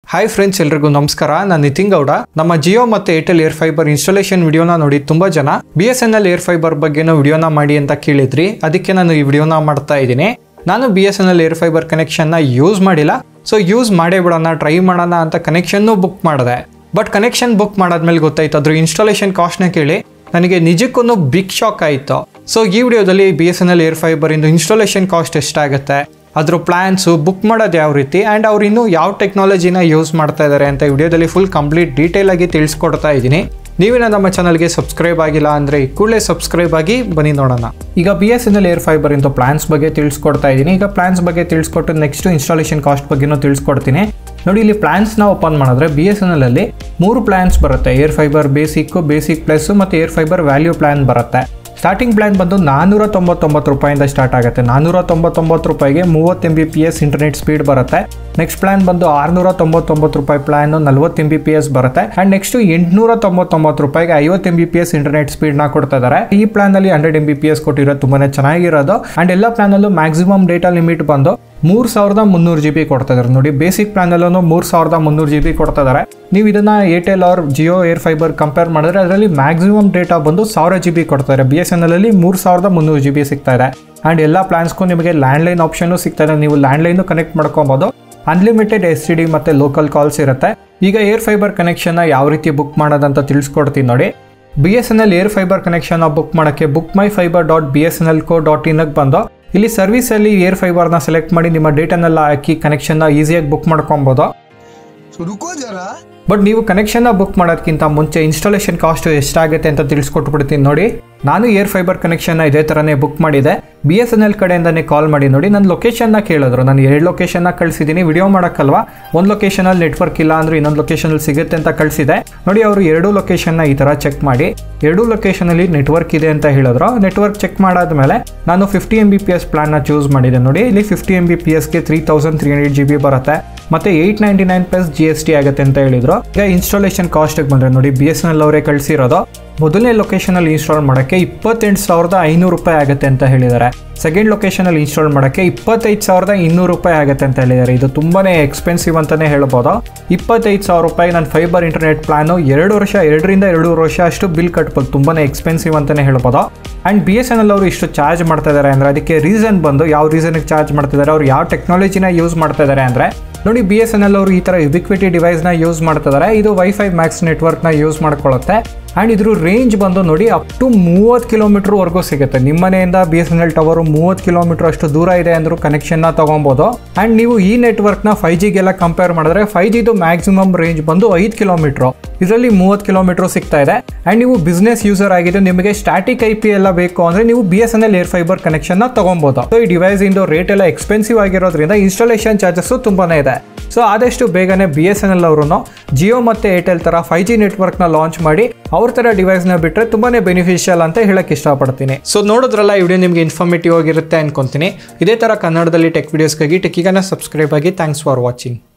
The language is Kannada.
ಹಾಯ್ ಫ್ರೆಂಡ್ಸ್ ಎಲ್ರಿಗೂ ನಮಸ್ಕಾರ ನಾನು ನಿತಿನ್ ಗೌಡ ನಮ್ಮ ಜಿಯೋ ಮತ್ತು ಏರ್ಟೆಲ್ ಏರ್ ಫೈಬರ್ ಇನ್ಸ್ಟಾಲೇಷನ್ ವಿಡಿಯೋನ ನೋಡಿ ತುಂಬಾ ಜನ B S N L air fibre ಬಗ್ಗೆನೂ ವಿಡಿಯೋನ ಮಾಡಿ ಅಂತ ಕೇಳಿದ್ರಿ ಅದಕ್ಕೆ ನಾನು ಈ ವಿಡಿಯೋನ ಮಾಡ್ತಾ ಇದ್ದೀನಿ ನಾನು B S N L air fibre ಕನೆಕ್ಷನ್ನ ಯೂಸ್ ಮಾಡಿಲ್ಲ ಸೊ ಯೂಸ್ ಮಾಡೇ ಬಿಡೋಣ ಟ್ರೈ ಮಾಡೋಣ ಅಂತ ಕನೆಕ್ಷನ್ನು ಬುಕ್ ಮಾಡಿದೆ ಬಟ್ ಕನೆಕ್ಷನ್ ಬುಕ್ ಮಾಡಾದ್ಮೇಲೆ ಗೊತ್ತಾಯ್ತು ಅದ್ರ ಇನ್ಸ್ಟಾಲೇಷನ್ ಕಾಸ್ಟ್ನ ಕೇಳಿ ನನಗೆ ನಿಜಕ್ಕೂ ಬಿಗ್ ಶಾಕ್ ಆಯಿತು ಸೊ ಈ ವಿಡಿಯೋದಲ್ಲಿ B S N L air fibre ಇಂದು ಇನ್ಸ್ಟಾಲೇಷನ್ ಕಾಸ್ಟ್ ಎಷ್ಟಾಗುತ್ತೆ ಅದ್ರ ಪ್ಲ್ಯಾನ್ಸು ಬುಕ್ ಮಾಡೋದು ಯಾವ ರೀತಿ ಆ್ಯಂಡ್ ಅವ್ರು ಇನ್ನೂ ಯಾವ ಟೆಕ್ನಾಲಜಿನ ಯೂಸ್ ಮಾಡ್ತಾ ಇದ್ದಾರೆ ಅಂತ ವಿಡಿಯೋದಲ್ಲಿ ಫುಲ್ ಕಂಪ್ಲೀಟ್ ಡೀಟೇಲ್ ಆಗಿ ತಿಳಿಸ್ಕೊಡ್ತಾ ಇದ್ದೀನಿ ನೀವೇನ ನಮ್ಮ ಚಾನಲ್ಗೆ ಸಬ್ಸ್ಕ್ರೈಬ್ ಆಗಿಲ್ಲ ಅಂದರೆ ಈ ಕೂಡಲೇ ಸಬ್ಸ್ಕ್ರೈಬ್ ಆಗಿ ಬನ್ನಿ ನೋಡೋಣ ಈಗ B S N L air fibre ಇಂದ ಪ್ಲಾನ್ಸ್ ಬಗ್ಗೆ ತಿಳಿಸ್ಕೊಡ್ತಾ ಇದ್ದೀನಿ ಈಗ ಪ್ಲಾನ್ಸ್ ಬಗ್ಗೆ ತಿಳಿಸ್ಕೊಟ್ಟು ನೆಕ್ಸ್ಟ್ ಇನ್ಸ್ಟಾಲೇಷನ್ ಕಾಸ್ಟ್ ಬಗ್ಗೆನೂ ತಿಳಿಸ್ಕೊಡ್ತೀನಿ ನೋಡಿ ಇಲ್ಲಿ ಪ್ಲಾನ್ಸ್ನ ಓಪನ್ ಮಾಡಿದ್ರೆ ಬಿ ಎಸ್ ಎನ್ ಎಲ್ ಅಲ್ಲಿ ಮೂರು ಪ್ಲಾನ್ಸ್ ಬರುತ್ತೆ air fibre basic basic plus ಮತ್ತು ಏರ್ ಫೈಬರ್ ವ್ಯಾಲ್ಯೂ ಪ್ಲಾನ್ ಬರುತ್ತೆ ಸ್ಟಾರ್ಟಿಂಗ್ ಪ್ಲಾನ್ ಬಂದು ನಾನ್ನೂರ ತೊಂಬತ್ತೊಂಬತ್ತು ರೂಪಾಯಿಂದ ಸ್ಟಾರ್ಟ್ ಆಗುತ್ತೆ ನಾನ್ನೂರ ತೊಂಬತ್ತೊಂಬತ್ತು ರೂಪಾಯಿಗೆ ಮೂವತ್ತು M B P S internet speed ಬರುತ್ತೆ ನೆಕ್ಸ್ಟ್ ಪ್ಲಾನ್ ಬಂದು ಆರುನೂರ ತೊಂಬತ್ತೊಂಬತ್ತು ರೂಪಾಯಿ ಪ್ಲಾನ್ ನಲ್ವತ್ತು ಎಂ ಬಿ ಪಿ ಎಸ್ ಬರುತ್ತೆ ಅಂಡ್ ನೆಕ್ಸ್ಟ್ ಎಂಟುನೂರ ತೊಂಬತ್ತೊಂಬತ್ತು ರೂಪಾಯಿಗೆ ಐವತ್ತು M B P S internet speed ನ ಕೊಡ್ತಾ ಇದ್ದಾರೆ ಈ ಪ್ಲಾನ್ ಅಲ್ಲಿ hundred M B P S ಕೊಟ್ಟಿರೋದು ತುಂಬಾನೇ ಚೆನ್ನಾಗಿರೋದು ಅಂಡ್ ಎಲ್ಲ ಪ್ಲಾನ್ ಅಲ್ಲೂ ಮ್ಯಾಕ್ಸಿಮಮ್ ಡೇಟಾ ಲಿಮಿಟ್ ಬಂದು ಮೂರ್ ಸಾವಿರದ ಮುನ್ನೂರು ಜಿ ಬಿ ಕೊಡ್ತಾ ಇದ್ದಾರೆ ನೋಡಿ ಬೇಸಿಕ್ ಪ್ಲಾನ್ ಅಲ್ಲೂ ಮೂರ್ ಸಾವಿರದ ಮುನ್ನೂರು ಜಿ ಬಿ ಕೊಡ್ತಾ ಇದ್ದಾರೆ ನೀವು ಇದನ್ನ Airtel or Jio air fibre compare ಮಾಡಿದ್ರೆ ಅದರಲ್ಲಿ ಮ್ಯಾಕ್ಸಿಮಮ್ ಡೇಟಾ ಬಂದು ಸಾವಿರ ಜಿ ಬಿ ಕೊಡ್ತಾರೆ ಬಿ ಎಸ್ ಎನ್ ಎಲ್ ಅಲ್ಲಿ ಮೂರ್ ಸಾವಿರದ ಮುನ್ನೂರು ಜಿ ಬಿ ಸಿಗ್ತಾ ಇದೆ ಅಂಡ್ ಎಲ್ಲ ಪ್ಲಾನ್ಸ್ಗೂ ನಿಮಗೆ ಲ್ಯಾಂಡ್ಲೈನ್ ಆಪ್ಷನ್ ಸಿಗ್ತಾ ಇದೆ ನೀವು ಲ್ಯಾಂಡ್ಲೈನ್ ಕನೆಕ್ಟ್ ಮಾಡ್ಕೊಬೋದು ಅನ್ಲಿಮಿಟೆಡ್ ಎಸ್ ಟಿ ಡಿ ಮತ್ತೆ ಲೋಕಲ್ ಕಾಲ್ಸ್ ಇರುತ್ತೆ ಈಗ ಏರ್ ಫೈಬರ್ ಕನೆಕ್ಷನ್ ಯಾವ ರೀತಿ ಬುಕ್ ಮಾಡೋದಂತ ತಿಳಿಸ್ಕೊಡ್ತೀನಿ ನೋಡಿ B S N L air fibre connection book ಮಾಡೋಕ್ಕೆ book my fibre dot B S N L co dot ಇನ್ಗೆ ಬಂದು ಇಲ್ಲಿ ಸರ್ವಿಸಲ್ಲಿ ಏರ್ ಫೈಬರ್ನ ಸೆಲೆಕ್ಟ್ ಮಾಡಿ ನಿಮ್ಮ ಡೇಟನ್ನೆಲ್ಲ ಹಾಕಿ ಕನೆಕ್ಷನ್ನ ಈಸಿಯಾಗಿ ಬುಕ್ ಮಾಡ್ಕೊಬೋದು तो रुको जरा ಬಟ್ ನೀವು ಕನೆಕ್ಷನ್ನ ಬುಕ್ ಮಾಡೋದಕ್ಕಿಂತ ಮುಂಚೆ ಇನ್ಸ್ಟಾಲೇಷನ್ ಕಾಸ್ಟ್ ಎಷ್ಟಾಗುತ್ತೆ ಅಂತ ತಿಳಿಸ್ಕೊಟ್ಬಿಡ್ತೀನಿ ನೋಡಿ ನಾನು ಏರ್ ಫೈಬರ್ ಕನೆಕ್ಷನ್ನ ಇದೇ ಥರನೇ ಬುಕ್ ಮಾಡಿದೆ ಬಿ ಎಸ್ ಎನ್ ಎಲ್ ಕಡೆಯಿಂದನೇ ಕಾಲ್ ಮಾಡಿ ನೋಡಿ ನನ್ನ ಲೊಕೇಶನ್ನ ಕೇಳಿದ್ರು ನಾನು ಎರಡು ಲೊಕೇಶನ್ನ ಕಳಿಸಿದ್ದೀನಿ ವಿಡಿಯೋ ಮಾಡೋಕ್ಕಲ್ವಾ ಒಂದು ಲೊಕೇಶನಲ್ಲಿ ನೆಟ್ವರ್ಕ್ ಇಲ್ಲ ಅಂದ್ರೆ ಇನ್ನೊಂದು ಲೊಕೇಶನಲ್ಲಿ ಸಿಗುತ್ತೆ ಅಂತ ಕಳಿಸಿದೆ ನೋಡಿ ಅವರು ಎರಡೂ ಲೊಕೇಶನ್ನ ಈ ಥರ ಚೆಕ್ ಮಾಡಿ ಎರಡೂ ಲೊಕೇಶನಲ್ಲಿ ನೆಟ್ವರ್ಕ್ ಇದೆ ಅಂತ ಹೇಳಿದ್ರು ನೆಟ್ವರ್ಕ್ ಚೆಕ್ ಮಾಡಾದ್ಮೇಲೆ ನಾನು fifty M B P S ಪ್ಲಾನ್ನ ಚೂಸ್ ಮಾಡಿದೆ ನೋಡಿ ಇಲ್ಲಿ ಫಿಫ್ಟಿ ಎಂ ಬಿ ಪಿ ಎಸ್ಗೆ three thousand three hundred G B ಬರುತ್ತೆ ಮತ್ತೆ eight ninety nine plus G S T ಆಗುತ್ತೆ ಅಂತ ಹೇಳಿದ್ರು ಈಗ ಇನ್ಸ್ಟಾಲೇಷನ್ ಕಾಸ್ಟಿಗೆ ಬಂದರೆ ನೋಡಿ ಬಿ ಎಸ್ ಎನ್ ಎಲ್ ಅವರೇ ಕಳಿಸಿರೋದು ಮೊದಲನೇ ಲೊಕೇಶನಲ್ಲಿ ಇನ್ಸ್ಟಾಲ್ ಮಾಡೋಕ್ಕೆ ಇಪ್ಪತ್ತೆಂಟು ಸಾವಿರದ ಐನೂರು ರೂಪಾಯಿ ಆಗುತ್ತೆ ಅಂತ ಹೇಳಿದ್ದಾರೆ ಸೆಕೆಂಡ್ ಲೊಕೇಶನಲ್ಲಿ ಇನ್ಸ್ಟಾಲ್ ಮಾಡೋಕ್ಕೆ ಇಪ್ಪತ್ತೈದು ಸಾವಿರದ ಇನ್ನೂರು ರೂಪಾಯಿ ಆಗುತ್ತೆ ಅಂತ ಹೇಳಿದ್ದಾರೆ ಇದು ತುಂಬಾನೇ ಎಕ್ಸ್ಪೆನ್ಸಿವ್ ಅಂತಲೇ ಹೇಳ್ಬೋದು ಇಪ್ಪತ್ತೈದು ಸಾವಿರ ರೂಪಾಯಿ ನನ್ನ ಫೈಬರ್ ಇಂಟರ್ನೆಟ್ ಪ್ಲಾನು ಎರಡು ವರ್ಷ ಎರಡರಿಂದ ಎರಡೂವರೆ ವರ್ಷ ಅಷ್ಟು ಬಿಲ್ ಕಟ್ಬೋದು ತುಂಬಾನೇ ಎಕ್ಸ್ಪೆನ್ಸಿವ್ ಅಂತಲೇ ಹೇಳ್ಬೋದು and B S N L ಅವರು ಇಷ್ಟು ಚಾರ್ಜ್ ಮಾಡ್ತಾ ಇದ್ದಾರೆ ಅಂದರೆ ಅದಕ್ಕೆ ರೀಸನ್ ಬಂದು ಯಾವ ರೀಸನ್ಗೆ ಚಾರ್ಜ್ ಮಾಡ್ತಿದ್ದಾರೆ ಅವ್ರು ಯಾವ ಟೆಕ್ನಾಲಜಿನ ಯೂಸ್ ಮಾಡ್ತಾ ಇದ್ದಾರೆ ಅಂದರೆ ನೋಡಿ ಬಿ ಎಸ್ ಎನ್ ಎಲ್ ಅವರು ಈ ಥರ ಯುಬಿಕ್ವಿಟಿ ಡಿವೈಸ್ನ ಯೂಸ್ ಮಾಡ್ತಿದ್ದಾರೆ ಇದು ವೈಫೈ ಮ್ಯಾಕ್ಸ್ ನೆಟ್ವರ್ಕ್ನ ಯೂಸ್ ಮಾಡ್ಕೊಳ್ಳುತ್ತೆ ಆ್ಯಂಡ್ ಇದ್ರ ರೇಂಜ್ ಬಂದು ನೋಡಿ ಅಪ್ ಟು ಮೂವತ್ತು ಕಿಲೋಮೀಟರ್ವರೆಗೂ ಸಿಗುತ್ತೆ ನಿಮ್ಮ ಮನೆಯಿಂದ B S N L tower ಮೂವತ್ತು ಕಿಲೋಮೀಟರ್ ಅಷ್ಟು ದೂರ ಇದೆ ಅಂದರೂ ಕನೆಕ್ಷನ್ನ ತೊಗೊಬೋದು ಆ್ಯಂಡ್ ನೀವು ಈ ನೆಟ್ವರ್ಕ್ನ ಫೈ ಜಿಗೆಲ್ಲ ಕಂಪೇರ್ ಮಾಡಿದ್ರೆ ಫೈ ಜಿದು ಮ್ಯಾಕ್ಸಿಮಮ್ ರೇಂಜ್ ಬಂದು ಐದು ಕಿಲೋಮೀಟ್ರು ಇದರಲ್ಲಿ ಮೂವತ್ತು ಕಿಲೋಮೀಟರ್ ಸಿಗ್ತಾ ಇದೆ ಆ್ಯಂಡ್ ನೀವು ಬಿಸ್ನೆಸ್ ಯೂಸರ್ ಆಗಿದ್ದು ನಿಮಗೆ ಸ್ಟ್ಯಾಟಿಕ್ ಐ ಪಿ ಎಲ್ಲ ಬೇಕು ಅಂದರೆ ನೀವು B S N L air fibre ಕನೆಕ್ಷನ್ನ ತೊಗೊಬೋದು ಸೊ ಈ ಡಿವೈಸ್ ಇಂದು ರೇಟ್ ಎಲ್ಲ ಎಕ್ಸ್ಪೆನ್ಸಿವ್ ಆಗಿರೋದ್ರಿಂದ ಇನ್ಸ್ಟಾಲೇಷನ್ ಚಾರ್ಜಸ್ಸು ತುಂಬಾನೇ ಇದೆ ಸೊ ಆದಷ್ಟು ಬೇಗನೆ ಬಿ ಎಸ್ ಎನ್ ಎಲ್ ಅವರು ಜಿಯೋ ಮತ್ತು ಏರ್ಟೆಲ್ ಥರ ಫೈ ಜಿ ನೆಟ್ವರ್ಕ್ನ ಲಾಂಚ್ ಮಾಡಿ ಅವ್ರ ಥರ ಡಿವೈಸ್ನ ಬಿಟ್ಟರೆ ತುಂಬಾನೇ ಬೆನಿಫಿಷಿಯಲ್ ಅಂತ ಹೇಳಕ್ಕೆ ಇಷ್ಟಪಡ್ತೀನಿ ಸೊ ನೋಡಿದ್ರಲ್ಲ ಈ ವಿಡಿಯೋ ನಿಮಗೆ ಇನ್ಫಾರ್ಮೇಟಿವ್ ಆಗಿರುತ್ತೆ ಅನ್ಕೊಂತೀನಿ ಇದೇ ಥರ ಕನ್ನಡದಲ್ಲಿ ಟೆಕ್ ವಿಡಿಯೋಸ್ಗಾಗಿ ಟೆಕ್ಕಿಗನ ಸಬ್ಸ್ಕ್ರೈಬ್ ಆಗಿ ಥ್ಯಾಂಕ್ಸ್ ಫಾರ್ ವಾಚಿಂಗ್